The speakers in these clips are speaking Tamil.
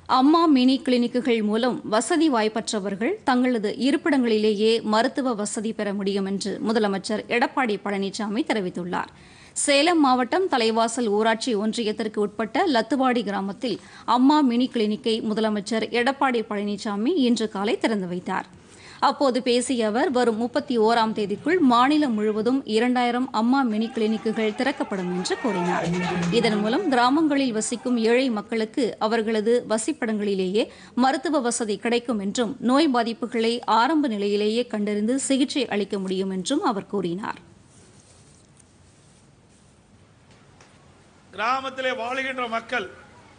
அம்மா மினி கிளினிக்குகள் மூலம் வசதி வாய்ப்பற்றவர்கள் தங்களது இருப்பிடங்களிலேயே மருத்துவ வசதி பெற முடியும் என்று முதலமைச்சர் எடப்பாடி பழனிசாமி தெரிவித்துள்ளார் சேலம் மாவட்டம் தலைவாசல் ஊராட்சி ஒன்றியத்திற்கு உட்பட்ட லத்துவாடி கிராமத்தில் அம்மா மினி கிளினிக்கை முதலமைச்சர் எடப்பாடி பழனிசாமி இன்று காலை திறந்து வைத்தார் அப்போது பேசிய அவர் வரும் முப்பத்தி ஓராம் தேதிக்குள் மாநிலம் முழுவதும் இரண்டாயிரம் அம்மா மினி கிளினிக்குகள் திறக்கப்படும் என்று கூறினார் இதன் மூலம் கிராமங்களில் வசிக்கும் ஏழை மக்களுக்கு அவர்களது வசிப்பிடங்களிலேயே மருத்துவ வசதி கிடைக்கும் என்றும் நோய் பாதிப்புகளை ஆரம்ப நிலையிலேயே கண்டறிந்து சிகிச்சை அளிக்க முடியும் என்றும் அவர் கூறினார் கிராமத்திலே வாழுகின்ற மக்கள்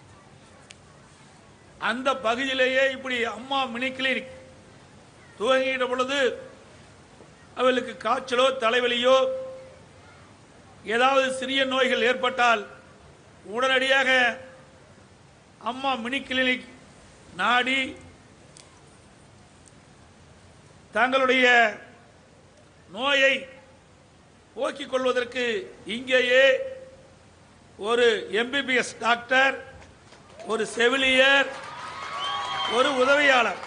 அந்த பகுதியிலேயே இப்படி அம்மா மினி கிளினிக் துவங்குகின்ற பொழுது அவர்களுக்கு காய்ச்சலோ தலைவலியோ ஏதாவது சிறிய நோய்கள் ஏற்பட்டால் உடனடியாக அம்மா மினி கிளினிக் நாடி தங்களுடைய நோயை போக்கிக் கொள்வதற்கு இங்கேயே ஒரு எம்பிபிஎஸ் டாக்டர் ஒரு செவிலியர் ஒரு உதவியாளர்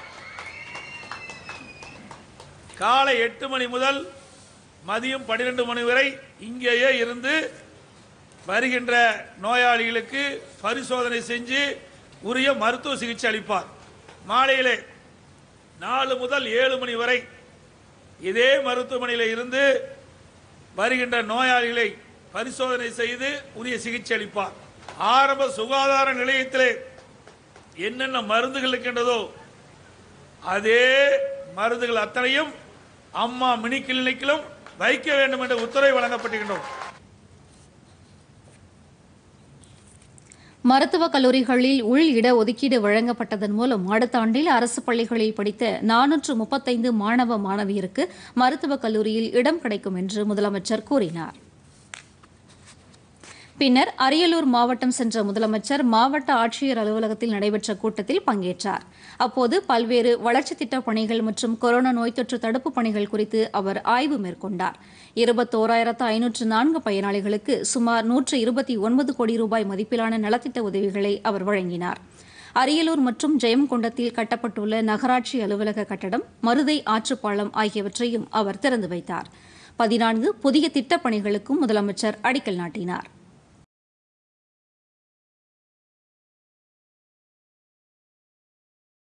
காலை எட்டு மணி முதல் மதியம் பன்னிரெண்டு மணி வரை இங்கேயே இருந்து வருகின்ற நோயாளிகளுக்கு பரிசோதனை செஞ்சு உரிய மருத்துவ சிகிச்சை அளிப்பார் மாலையிலே நாலு முதல் ஏழு மணி வரை இதே மருத்துவமனையில் இருந்து வருகின்ற நோயாளிகளை பரிசோதனை செய்து உரிய சிகிச்சை அளிப்பார் ஆரம்ப சுகாதார நிலையத்திலே என்னென்ன மருந்துகள் இருக்கின்றதோ அதே மருந்துகள் அத்தனையும் அம்மா மினி கிளினிக்கிலும் வைக்க வேண்டும் என்ற உத்தரவு வழங்கப்பட்டிருக்கின்றோம் மருத்துவக் கல்லூரிகளில் உள் இட ஒதுக்கீடு வழங்கப்பட்டதன் மூலம் அடுத்த ஆண்டில் அரசு பள்ளிகளில் படித்த நானூற்று முப்பத்தைந்து மாணவ மாணவியருக்கு மருத்துவக் கல்லூரியில் இடம் கிடைக்கும் என்று முதலமைச்சர் கூறினார் பின்னர் அரியலூர் மாவட்டம் சென்ற முதலமைச்சர் மாவட்ட ஆட்சியர் அலுவலகத்தில் நடைபெற்ற கூட்டத்தில் பங்கேற்றார் அப்போது பல்வேறு வளர்ச்சித் திட்டப் பணிகள் மற்றும் கொரோனா நோய் தொற்று தடுப்புப் பணிகள் குறித்து அவர் ஆய்வு மேற்கொண்டார் இருபத்தோராயிரத்து ஐநூற்று நான்கு பயனாளிகளுக்கு சுமார் நூற்று இருபத்தி ஒன்பது கோடி ரூபாய் மதிப்பிலான நலத்திட்ட உதவிகளை அவர் வழங்கினார் அரியலூர் மற்றும் ஜெயங்கொண்டத்தில் கட்டப்பட்டுள்ள நகராட்சி அலுவலக கட்டடம் மருதை ஆற்றுப்பாலம் ஆகியவற்றையும் அவர் திறந்து வைத்தார் பதினான்கு புதிய திட்டப் பணிகளுக்கும் முதலமைச்சர் அடிக்கல் நாட்டினார்